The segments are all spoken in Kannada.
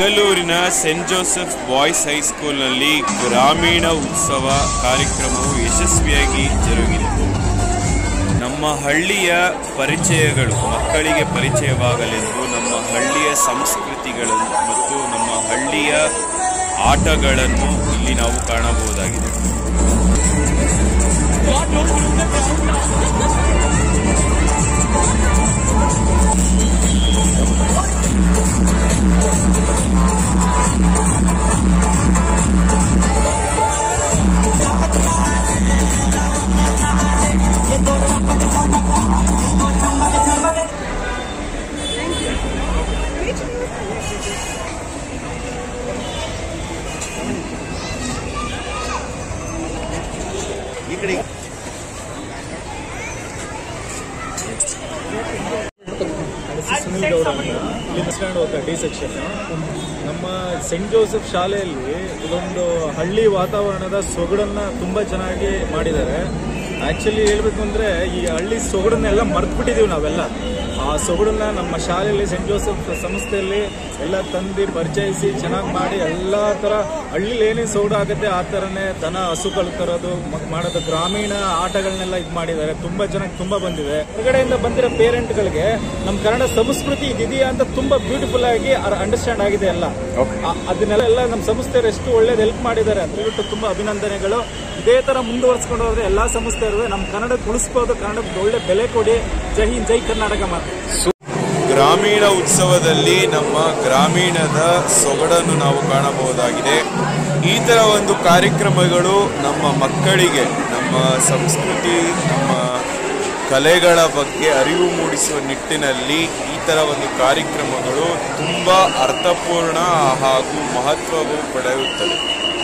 ಬೆಂಗಳೂರಿನ ಸೆಂಟ್ ಜೋಸೆಫ್ ಬಾಯ್ಸ್ ಹೈಸ್ಕೂಲ್ನಲ್ಲಿ ಗ್ರಾಮೀಣ ಉತ್ಸವ ಕಾರ್ಯಕ್ರಮವು ಯಶಸ್ವಿಯಾಗಿ ಜರುಗಿದೆ ನಮ್ಮ ಹಳ್ಳಿಯ ಪರಿಚಯಗಳು ಮಕ್ಕಳಿಗೆ ಪರಿಚಯವಾಗಲೆಂದು ನಮ್ಮ ಹಳ್ಳಿಯ ಸಂಸ್ಕೃತಿಗಳನ್ನು ಮತ್ತು ನಮ್ಮ ಹಳ್ಳಿಯ ಆಟಗಳನ್ನು ಇಲ್ಲಿ ನಾವು ಕಾಣಬಹುದಾಗಿದೆ ಸುನಿಲ್ ಗೌಡ ಅಂತ ಇಲ್ಲಿ ಸ್ಟ್ಯಾಂಡ್ ಹೋಗ್ತಾ ಡಿ ಸೆಕ್ಷನ್ ನಮ್ಮ ಸೆಂಟ್ ಜೋಸೆಫ್ ಶಾಲೆಯಲ್ಲಿ ಇದೊಂದು ಹಳ್ಳಿ ವಾತಾವರಣದ ಸೊಗಡನ್ನ ತುಂಬಾ ಚೆನ್ನಾಗಿ ಮಾಡಿದ್ದಾರೆ ಆಕ್ಚುಲಿ ಹೇಳ್ಬೇಕು ಅಂದ್ರೆ ಈ ಹಳ್ಳಿ ಸೊಗಡನ್ನೆಲ್ಲ ಮರ್ತ್ಬಿಟ್ಟಿದೀವಿ ನಾವೆಲ್ಲ ಆ ಸೊಗಡನ್ನ ನಮ್ಮ ಶಾಲೆಯಲ್ಲಿ ಸೆಂಟ್ ಜೋಸೆಫ್ ಸಂಸ್ಥೆಯಲ್ಲಿ ಎಲ್ಲ ತಂದು ಪರಿಚಯಿಸಿ ಚೆನ್ನಾಗಿ ಮಾಡಿ ಎಲ್ಲ ತರ ಹಳ್ಳಿಲಿ ಏನೇನು ಸೊಗಡು ಆಗುತ್ತೆ ಆ ತರನೇ ದನ ಹಸುಗಳು ತರೋದು ಮ- ಮಾಡೋದು ಗ್ರಾಮೀಣ ಆಟಗಳನ್ನೆಲ್ಲ ಇದು ಮಾಡಿದ್ದಾರೆ ತುಂಬಾ ಚೆನ್ನಾಗಿ ತುಂಬಾ ಬಂದಿದೆ ಹೊರಗಡೆಯಿಂದ ಬಂದಿರೋ ಪೇರೆಂಟ್ಗಳಿಗೆ ನಮ್ಮ ಕನ್ನಡ ಸಂಸ್ಕೃತಿ ಇದಿದೆಯಾ ಅಂತ ತುಂಬಾ ಬ್ಯೂಟಿಫುಲ್ ಆಗಿ ಅಂಡರ್ಸ್ಟ್ಯಾಂಡ್ ಆಗಿದೆ ಎಲ್ಲ ಆ- ಅದನ್ನೆಲ್ಲ ಎಲ್ಲ ನಮ್ಮ ಸಂಸ್ಥೆಯವರು ಎಷ್ಟು ಒಳ್ಳೇದು ಹೆಲ್ಪ್ ಮಾಡಿದ್ದಾರೆ ಅಂತ ಹೇಳ್ಬಿಟ್ಟು ತುಂಬಾ ಅಭಿನಂದನೆಗಳು ಇದೇ ತರ ಮುಂದುವರ್ಸ್ಕೊಂಡು ಹೋದ್ರೆ ಎಲ್ಲಾ ಸಂಸ್ಥೆಯವರು ನಮ್ಮ ಕನ್ನಡ ಉಳಿಸ್ಬೋದು ಕನ್ನಡಕ್ಕೆ ಒಳ್ಳೆ ಬೆಲೆ ಕೊಡಿ ಜೈ ಹಿಂದ್ ಜೈ ಕರ್ನಾಟಕ ಮಾತು ಗ್ರಾಮೀಣ ಉತ್ಸವದಲ್ಲಿ ನಮ್ಮ ಗ್ರಾಮೀಣದ ಸೊಗಡನ್ನು ನಾವು ಕಾಣಬಹುದಾಗಿದೆ ಈ ಥರ ಒಂದು ಕಾರ್ಯಕ್ರಮಗಳು ನಮ್ಮ ಮಕ್ಕಳಿಗೆ ನಮ್ಮ ಸಂಸ್ಕೃತಿ ನಮ್ಮ ಕಲೆಗಳ ಬಗ್ಗೆ ಅರಿವು ಮೂಡಿಸುವ ನಿಟ್ಟಿನಲ್ಲಿ ಈ ಥರ ಒಂದು ಕಾರ್ಯಕ್ರಮಗಳು ತುಂಬ ಅರ್ಥಪೂರ್ಣ ಹಾಗೂ ಮಹತ್ವವು ಪಡೆಯುತ್ತದೆ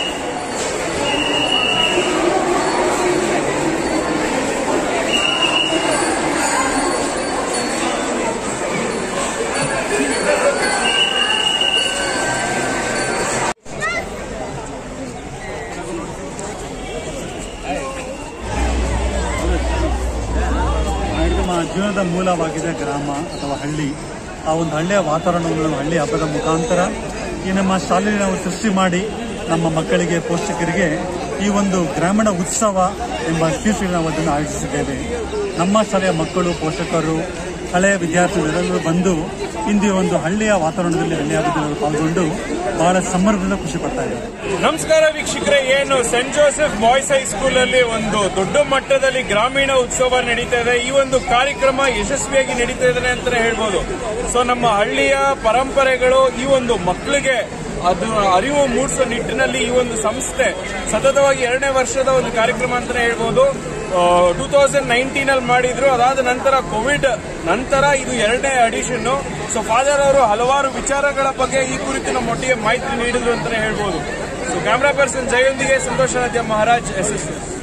ನಮ್ಮ ಜೀವನದ ಮೂಲವಾಗಿದೆ ಗ್ರಾಮ ಅಥವಾ ಹಳ್ಳಿ ಆ ಒಂದು ಹಳ್ಳಿಯ ವಾತಾವರಣವನ್ನು ನಾವು ಹಳ್ಳಿ ಹಬ್ಬದ ಮುಖಾಂತರ ಈ ನಮ್ಮ ಶಾಲೆಯಲ್ಲಿ ನಾವು ಸೃಷ್ಟಿ ಮಾಡಿ ನಮ್ಮ ಮಕ್ಕಳಿಗೆ ಪೋಷಕರಿಗೆ ಈ ಒಂದು ಗ್ರಾಮೀಣ ಉತ್ಸವ ಎಂಬ ಶೀರ್ಷಿಕೆ ನಾವು ಅದನ್ನು ಆಯೋಜಿಸಿದ್ದೇವೆ ನಮ್ಮ ಶಾಲೆಯ ಮಕ್ಕಳು ಪೋಷಕರು ಹಳೆಯ ವಿದ್ಯಾರ್ಥಿಗಳೆಲ್ಲರೂ ಬಂದು ಇಂದು ಈ ಒಂದು ಹಳ್ಳಿಯ ವಾತಾವರಣದಲ್ಲಿ ಹಳ್ಳಿ ಹಬ್ಬದಲ್ಲಿ ಪಾಲ್ಗೊಂಡು ಬಹಳ ಸಂಭ್ರಮದಿಂದ ಖುಷಿ ಪಡ್ತಾ ಇದ್ದಾರೆ ನಮಸ್ಕಾರ ವೀಕ್ಷಕರೇ ಏನು ಸೆಂಟ್ ಜೋಸೆಫ್ ಬಾಯ್ಸ್ ಹೈಸ್ಕೂಲ್ ಅಲ್ಲಿ ಒಂದು ದೊಡ್ಡ ಮಟ್ಟದಲ್ಲಿ ಗ್ರಾಮೀಣ ಉತ್ಸವ ನಡೀತಾ ಇದೆ ಈ ಒಂದು ಕಾರ್ಯಕ್ರಮ ಯಶಸ್ವಿಯಾಗಿ ನಡೀತಾ ಇದೆ ಅಂತಾನೆ ಹೇಳ್ಬೋದು ಸೊ ನಮ್ಮ ಹಳ್ಳಿಯ ಪರಂಪರೆಗಳು ಈ ಒಂದು ಮಕ್ಕಳಿಗೆ ಅದು ಅರಿವು ಮೂಡಿಸೋ ನಿಟ್ಟಿನಲ್ಲಿ ಈ ಒಂದು ಸಂಸ್ಥೆ ಸತತವಾಗಿ ಎರಡನೇ ವರ್ಷದ ಒಂದು ಕಾರ್ಯಕ್ರಮ ಅಂತಾನೆ ಹೇಳ್ಬೋದು ಟೂ ತೌಸಂಡ್ ನೈನ್ಟೀನ್ ಅಲ್ಲಿ ಮಾಡಿದ್ರು ಅದಾದ ನಂತರ ಕೋವಿಡ್ ನಂತರ ಇದು ಎರಡನೇ ಅಡಿಷನ್ ಸೊ ಫಾದರ್ ಅವರು ಹಲವಾರು ವಿಚಾರಗಳ ಬಗ್ಗೆ ಈ ಕುರಿತು ನಮ್ಮೊಟ್ಟಿಗೆ ಮಾಹಿತಿ ನೀಡಿದ್ರು ಅಂತಾನೆ ಹೇಳ್ಬೋದು ಸೊ ಕ್ಯಾಮ್ರಾ ಪರ್ಸನ್ ಜಯೊಂದಿಗೆ ಸಂತೋಷ ರಾಜ್ಯ ಮಹಾರಾಜ್ ಎಸ್ ಎಸ್